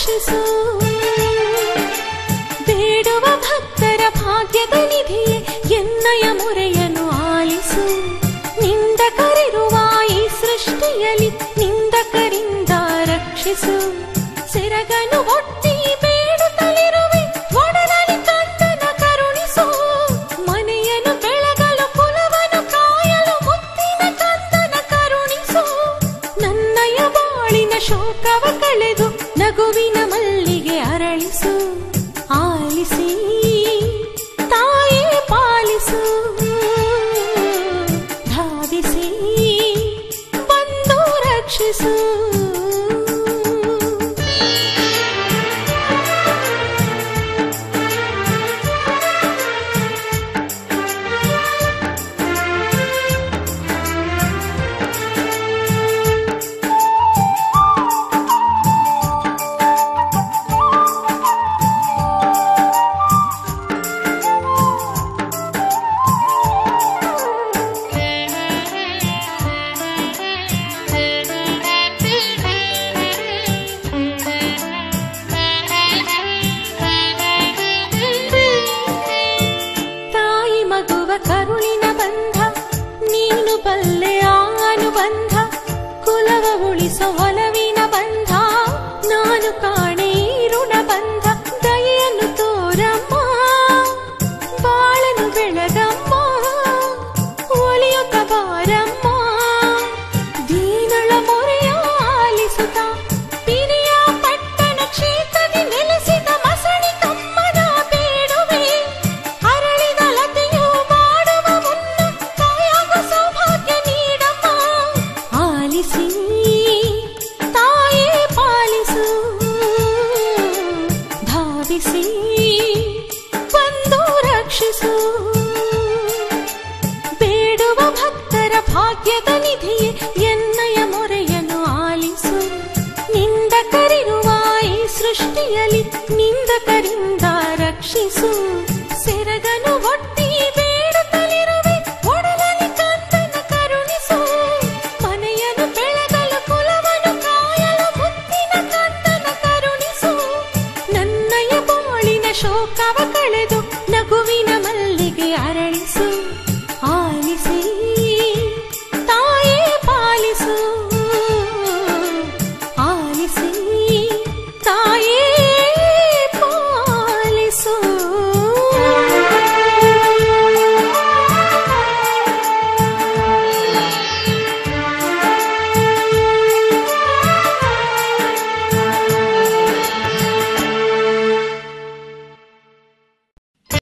ರಕ್ಷಿಸು ಬೇಡುವ ಭಕ್ತರ ಭಾಗ್ಯದ ನಿಧಿಯೇ ಎನ್ನಯ ಮೊರೆಯನ್ನು ಆಲಿಸು ನಿಂದಕರಿರುವ ಈ ಸೃಷ್ಟಿಯಲ್ಲಿ ನಿಂದಕರಿಂದ ರಕ್ಷಿಸು ಸೆರಗನು ಒಟ್ಟಿ ಬೇಡುತ್ತಲಿರುವೆ ಒಡಲಲ್ಲಿ ಕಂದನ ಕರುಣಿಸು ಮನೆಯನ್ನು ಬೆಳಗಲು ಕುಲವನ್ನು ಕಾಯಲು ಮುತ್ತಿನ ಕಂದನ ಕರುಣಿಸು ನನ್ನಯ ಬಾಳಿನ ಶೋಕವ ಕಳೆದು ನಗುವಿನ ಮಲ್ಲಿಗೆ ಅರಳಿಸು ಆಲಿಸಿ ತಾಯೇ ಪಾಲಿಸು ಧಾವಿಸಿ ಬಂದು ರಕ್ಷಿಸು ತಾಯಿ ಮಗುವ ಕರುಳಿನ ಬಂಧ ನೀನು ಬಲ್ಲೆ ಆ ಅನುಬಂಧ ಕುಲವ ಉಳಿಸೋ ಒಲವಿನ ಬಂಧ ನಾನು ಕಾಣೆ ಈ ಋಣ ಬಂಧ ದಯೆಯನ್ನು ತೋರಮ್ಮ ಬಾಳನು ಬೆಳಗಮ್ಮ ಒಲಿಯುತ್ತ ಬಾರಮ್ಮ ದೀನಳ ಮೊರೆಯ ಆಲಿಸುತ್ತ ಪಿರಿಯ ಪಟ್ಟಣ ಕ್ಷೇತ್ರದಿ ನೆಲೆಸಿದ ಮಸಣಿ ಕಮ್ಮನ ಬೇಡುವೆ ಅರಳಿದ ಲತೆಯು ಮಾಡುವ ಮುನ್ನ ತಾಯಾಗ ಸೌಭಾಗ್ಯ ನೀಡಮ್ಮ ಆಲಿಸಿ ತಾಯೇ ಪಾಲಿಸು ಧಾವಿಸಿ ಬಂದು ರಕ್ಷಿಸು ಬೇಡುವ ಭಕ್ತರ ಭಾಗ್ಯದ ನಿಧಿಯೇ ಎನ್ನಯ ಮೊರೆಯನ್ನು ಆಲಿಸು ನಿಂದಕರಿರುವ ಈ ಸೃಷ್ಟಿಯಲ್ಲಿ ನಿಂದಕರಿಂದ ರಕ್ಷಿಸು ಸೆರಗನು ಒಟ್ಟಿ ಬೇಡುತ್ತಲಿರುವೆ ಒಡಲಲ್ಲಿ ಕಂದನ ಕರುಣಿಸು ಮನೆಯನ್ನು ಬೆಳಗಲು ಕುಲವನ್ನು ಕಾಯಲು ಮುತ್ತಿನ ಕಂದನ ಕರುಣಿಸು ನನ್ನಯ ಬಾಳಿನ ಶೋಕವ ಕಳೆದು ನಗುವಿನ ಮಲ್ಲಿಗೆ ಅರಳಿಸು